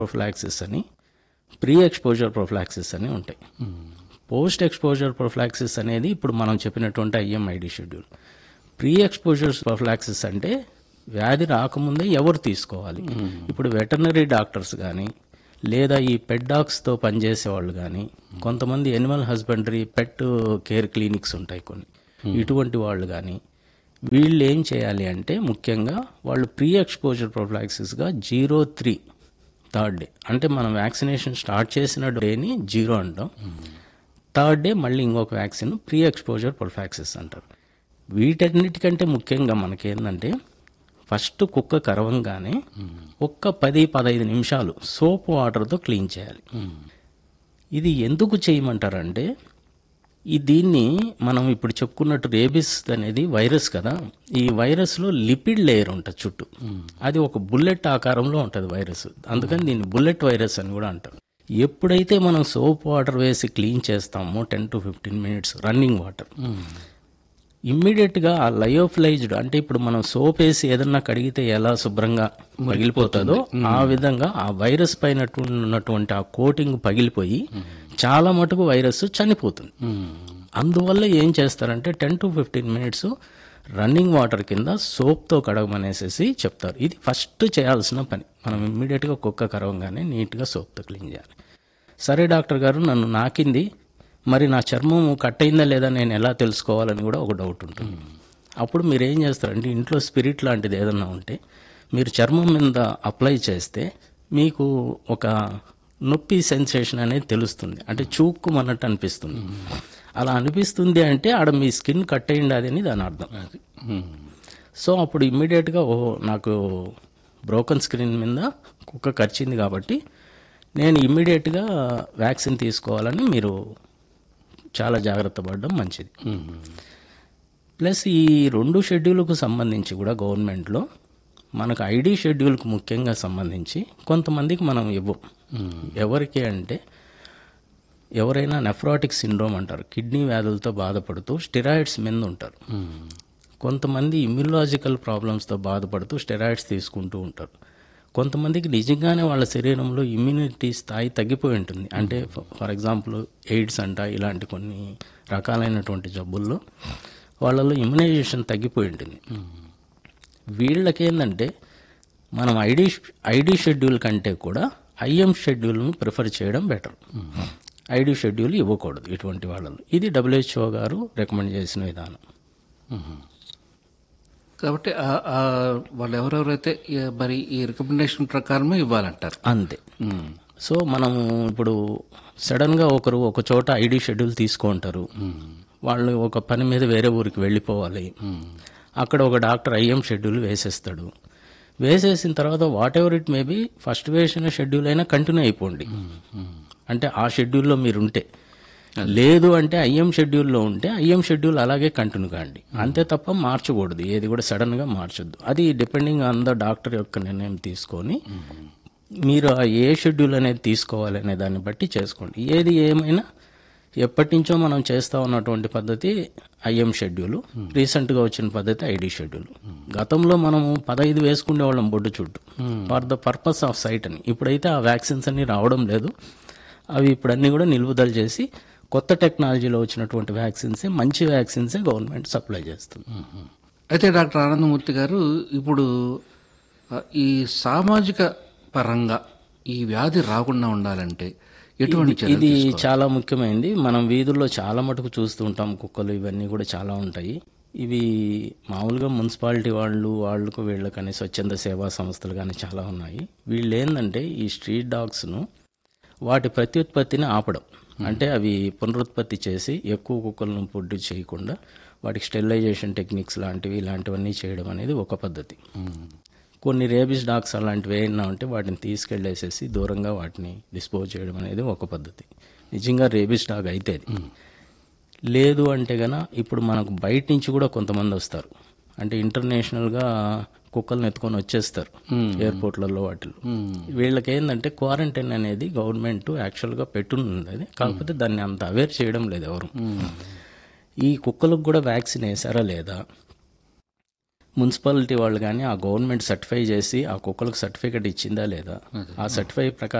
prophylaxis అని pre exposure prophylaxis అని ఉంటాయి పోస్ట్ ఎక్స్పోజర్ ప్రొఫ్లాక్సిస్ అనేది ఇప్పుడు మనం చెప్పినటువంటి IMID schedule pre exposure prophylaxis అంటే వ్యాధి రాకముందే ఎవరు తీసుకోవాలి ఇప్పుడు వెటర్నరీ డాక్టర్స్ కానీ లేదా ఈ పెట్ డాగ్స్తో పనిచేసే వాళ్ళు కానీ కొంతమంది animal husbandry pet care clinics ఉంటాయి కొన్ని ఇటువంటి వాళ్ళు కానీ వీళ్ళు ఏం చేయాలి అంటే ముఖ్యంగా వాళ్ళు ప్రీ ఎక్స్పోజర్ ప్రొఫ్లాక్సిస్గా జీరో త్రీ థర్డ్ డే అంటే మనం వ్యాక్సినేషన్ స్టార్ట్ చేసిన డేని జీరో అంటాం థర్డ్ డే మళ్ళీ ఇంకొక వ్యాక్సిన్ ప్రీ ఎక్స్పోజర్ ప్రొఫ్లాక్సిస్ అంటారు వీటన్నిటికంటే ముఖ్యంగా మనకేందంటే ఫస్ట్ కుక్క కరవంగానే ఒక్క పది పదహైదు నిమిషాలు సోప్ వాటర్తో క్లీన్ చేయాలి ఇది ఎందుకు చేయమంటారంటే ఈ దీన్ని మనం ఇప్పుడు చెప్పుకున్నట్టు రేబిస్ అనేది వైరస్ కదా ఈ వైరస్లో లిపిడ్ లేయర్ ఉంటుంది చుట్టూ అది ఒక బుల్లెట్ ఆకారంలో ఉంటుంది వైరస్ అందుకని దీన్ని బుల్లెట్ వైరస్ అని కూడా అంటారు ఎప్పుడైతే మనం సోప్ వాటర్ వేసి క్లీన్ చేస్తామో ten to fifteen minutes running water ఇమ్మీడియట్గా ఆ లయోఫ్లైజ్డ్ అంటే ఇప్పుడు మనం సోప్ వేసి ఏదన్నా కడిగితే ఎలా శుభ్రంగా పగిలిపోతుందో ఆ విధంగా ఆ వైరస్ పైన ఉన్నటువంటి ఆ కోటింగ్ పగిలిపోయి చాలా మటుకు వైరస్ చనిపోతుంది అందువల్ల ఏం చేస్తారంటే ten to fifteen minutes running water కింద సోప్తో కడగమనేసేసి చెప్తారు ఇది ఫస్ట్ చేయాల్సిన పని మనం ఇమ్మీడియట్గా కుక్క కరవంగానే నీట్గా సోప్తో క్లీన్ చేయాలి సరే డాక్టర్ గారు నన్ను నాకింది మరి నా చర్మం కట్ అయిందా లేదా నేను ఎలా తెలుసుకోవాలని కూడా ఒక డౌట్ ఉంటుంది అప్పుడు మీరు ఏం చేస్తారంటే ఇంట్లో స్పిరిట్ లాంటిది ఏదన్నా ఉంటే మీరు చర్మం మీద అప్లై చేస్తే మీకు ఒక నొప్పి సెన్సేషన్ అనేది తెలుస్తుంది అంటే చూక్కు అన్నట్టు అనిపిస్తుంది అలా అనిపిస్తుంది అంటే ఆడ మీ స్కిన్ కట్ అయింది అది అని దాని అర్థం సో అప్పుడు ఇమ్మీడియట్గా ఓ నాకు బ్రోకన్ స్క్రీన్ మీద కుక్క కరిచింది కాబట్టి నేను ఇమ్మీడియట్గా వ్యాక్సిన్ తీసుకోవాలని మీరు చాలా జాగ్రత్త పడడం మంచిది ప్లస్ ఈ రెండు షెడ్యూల్కు సంబంధించి కూడా గవర్నమెంట్లో మనకు ఐడి షెడ్యూల్కి ముఖ్యంగా సంబంధించి కొంతమందికి మనం ఇవ్వం ఎవరికి అంటే ఎవరైనా నెఫ్రాటిక్ సిండ్రోమ్ అంటారు కిడ్నీ వ్యాధులతో బాధపడుతూ స్టెరాయిడ్స్ మీద ఉంటారు కొంతమంది ఇమ్యూలాజికల్ ప్రాబ్లమ్స్తో బాధపడుతూ స్టెరాయిడ్స్ తీసుకుంటూ ఉంటారు కొంతమందికి నిజంగానే వాళ్ళ శరీరంలో ఇమ్యూనిటీ స్థాయి తగ్గిపోయి ఉంటుంది అంటే ఫర్ ఎగ్జాంపుల్ ఎయిడ్స్ అంట ఇలాంటి కొన్ని రకాలైనటువంటి జబ్బుల్లో వాళ్ళలో ఇమ్యునైజేషన్ తగ్గిపోయి ఉంటుంది వీళ్ళకేందంటే మనం ఐడి ఐడి షెడ్యూల్ కంటే కూడా ఐఎం షెడ్యూల్ను ప్రిఫర్ చేయడం బెటర్ ఐడి షెడ్యూల్ ఇవ్వకూడదు ఇటువంటి వాళ్ళలో ఇది డబ్ల్యూహెచ్ఓ గారు రికమెండ్ చేసిన విధానం కాబట్టి ఆ- ఆ వాళ్ళు ఎవరెవరైతే ఈ- మరి ఈ రికమెండేషన్ ప్రకారమే ఇవ్వాలంటారు అంతే సో మనం ఇప్పుడు సడన్గా ఒకరు ఒక చోట ఐడి షెడ్యూల్ తీసుకుంటారు వాళ్ళు ఒక పని మీద వేరే ఊరికి వెళ్ళిపోవాలి అక్కడ ఒక డాక్టర్ ఐఎం షెడ్యూల్ వేసేస్తాడు వేసేసిన తర్వాత whatever it may be first వేసిన షెడ్యూల్ అయినా కంటిన్యూ అయిపోండి అంటే ఆ షెడ్యూల్లో మీరు ఉంటే లేదు అంటే ఐఎం షెడ్యూల్లో ఉంటే ఐఎం షెడ్యూల్ అలాగే కంటిన్యూ కాండి అంతే తప్ప మార్చకూడదు ఏది కూడా సడన్గా మార్చొద్దు అది డిపెండింగ్ ఆన్ ద డాక్టర్ యొక్క నిర్ణయం తీసుకొని మీరు ఆ ఏ షెడ్యూల్ అనేది తీసుకోవాలి అనే దాన్ని బట్టి చేసుకోండి ఏది ఏమైనా ఎప్పటి నుంచో మనం చేస్తా ఉన్నటువంటి పద్ధతి ఐఎం షెడ్యూల్ రీసెంట్గా వచ్చిన పద్ధతి ఐడి షెడ్యూల్ గతంలో మనము పదహైదు వేసుకునే వాళ్ళం బొడ్డు చుట్టూ for the purpose of site అని ఇప్పుడైతే ఆ వ్యాక్సిన్స్ అన్ని రావడం లేదు అవి ఇప్పుడు అన్ని కూడా నిలుపుదల చేసి కొత్త టెక్నాలజీలో వచ్చినటువంటి వ్యాక్సిన్సే మంచి వ్యాక్సిన్సే గవర్నమెంట్ సప్లై చేస్తుంది అయితే డాక్టర్ ఆనందమూర్తి గారు ఇప్పుడు ఆ, ఈ సామాజిక పరంగా ఈ వ్యాధి రాకుండా ఉండాలంటే ఎటువంటి చర్యలు ఇది చాలా ముఖ్యమైనది మనం వీధుల్లో చాలా మటుకు చూస్తూ ఉంటాం కుక్కలు ఇవన్నీ కూడా చాలా ఉంటాయి ఇవి మామూలుగా మున్సిపాలిటీ వాళ్ళు వాళ్ళకు వీళ్ళకని స్వచ్ఛంద సేవా సంస్థలు కానీ చాలా ఉన్నాయి వీళ్ళు ఏంటంటే ఈ స్ట్రీట్ డాగ్స్ను వాటి ప్రత్యుత్పత్తిని ఆపడం అంటే అవి పునరుత్పత్తి చేసి ఎక్కువ కుక్కలను పొడ్డు చేయకుండా వాటికి స్టెరిలైజేషన్ టెక్నిక్స్ లాంటివి ఇలాంటివన్నీ చేయడం అనేది ఒక పద్ధతి కొన్ని రేబిస్ డాగ్స్ అలాంటివి ఏమైనా ఉంటే వాటిని తీసుకెళ్ళేసేసి దూరంగా వాటిని డిస్పోజ్ చేయడం అనేది ఒక పద్ధతి నిజంగా రేబిస్ డాగ్ అయితే అది లేదు అంటే గన ఇప్పుడు మనకు బయట నుంచి కూడా కొంతమంది వస్తారు అంటే ఇంటర్నేషనల్గా కుక్కలను ఎత్తుకొని వచ్చేస్తారు ఎయిర్పోర్ట్లలో వాటిలో వీళ్ళకి ఏంటంటే క్వారంటైన్ అనేది గవర్నమెంట్ యాక్చువల్గా పెట్టున్నది అది కాకపోతే దాన్ని అంత అవేర్ చేయడం లేదు ఎవరు ఈ కుక్కలకు కూడా వ్యాక్సిన్ వేసారా లేదా మున్సిపాలిటీ వాళ్ళు కానీ ఆ గవర్నమెంట్ సర్టిఫై చేసి ఆ కుక్కలకు సర్టిఫికేట్ ఇచ్చిందా లేదా ఆ సర్టిఫై ప్రకారం